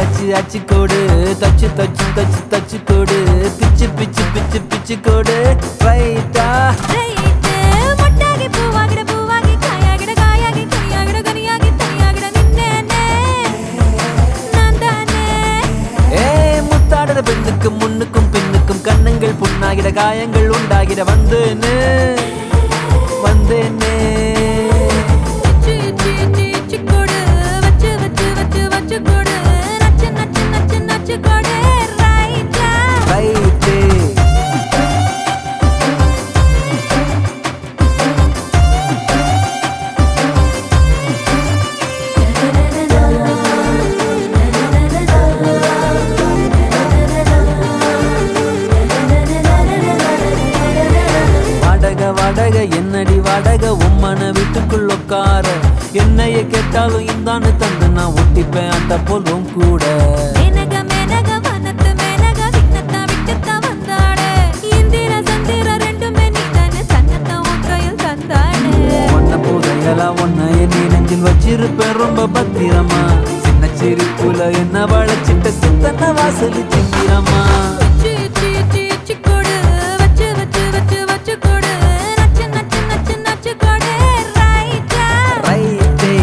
அச்சு அச்சு கோடு தச்சு தச்சு தச்சு தச்சு கோடு பிச்சு பிச்சு பிச்சு பிச்சு கோடு ரைட்டா ரைட்டு மொட்டாகி பூவாகிட பூவாகி காயாகிட காயாகி கனியாகிட கனியாகி தனியாகிட நின்னேனே நான் தானே ஏ முத்தாடுற பெண்ணுக்கும் முன்னுக்கும் பின்னுக்கும் கண்ணங்கள் புண்ணாகிட காயங்கள் உண்டாகிட வந்தேன்னு வந்தேனே சி சி சி சி கொடு வச்சு வச்சு வச்சு வச்சு கொடு நச்சு நச்சு நச்சு நச்சு கொடு ரைட்டா ரைட்டு வாடக வாடக என்னடி வாடக உம்மன வீட்டுக்குள் உட்கார என்னைய கேட்டாலும் இந்தான்னு தந்து நான் ஒட்டிப்பேன் அந்த போலும் கூட மேனக மேனக வனத்து மேனக விண்ணத்தா விட்டுத்தா வந்தாடு இந்திர சந்திர ரெண்டுமே நீதானே தன்னத்தா உன் கையில் தந்தாடு ஒன்ன போதையெல்லாம் ஒன்ன என்னை நெஞ்சில் வச்சிருப்பேன் ரொம்ப பத்திரமா சின்ன சிரிப்புல என்ன வளைச்சிட்ட சித்தன வாசல் சிங்கிறமா சி சி சி சி கொடு வச்சு வச்சு வச்சு வச்சு கொடு நச்சு நச்சு நச்சு நச்சு கொடு ரைட்டா ரைட்டே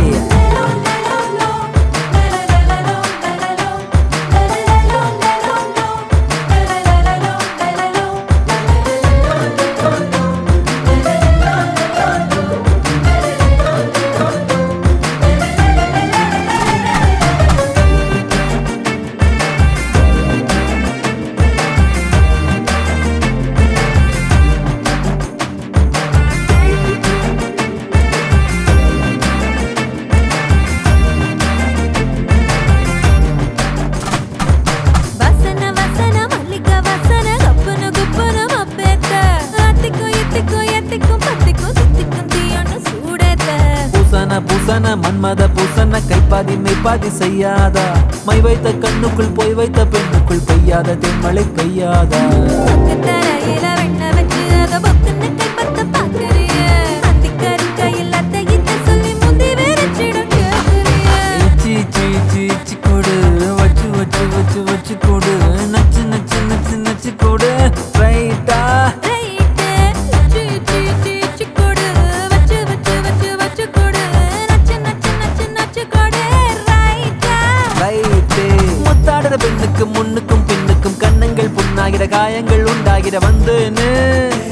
வசன வசன மல்லிக வசன கப்புனு குப்புனு மப்பேத்த அத்திக்கும் இத்திக்கும் எத்திக்கும் பத்திக்கும் சுத்திக்கும் தீயொன்னு சூடேத்த பூசன பூசன மன்மத பூசன கைப்பாதி மெய்ப்பாதி செய்யாதா மை வைத்த கண்ணுக்குள் போய் வைத்த பெண்ணுக்குள் பெய்யாத தென்மழை பெய்யாதா பக்கு தரையில வெண்ண வச்சு அத பொக்குன்னு கைப்பத்த பாக்குறிய அத்திக்கறி கையில் அத்தை இத்த சொல்லி முந்தி வெறிச்சிடும் கேக்குறிய இச்சி இச்சி இச்சி இச்சி கொடு வச்சு வச்சு வச்சு வச்சு கொடு நச்சு நச்சு நச்சு நச்சு கொடு ரைட்டா ரைட்டு சி சி சி சி கொடு வச்சு வச்சு வச்சு வச்சு கொடு நச்சு நச்சு நச்சு நச்சு கொடு ரைட்டா ரைட்டு முத்தாடுற பெண்ணுக்கும் முன்னுக்கும் பின்னுக்கும் கண்ணங்கள் புண்ணாகிற காயங்கள் உண்டாகிற வந்தேன்னு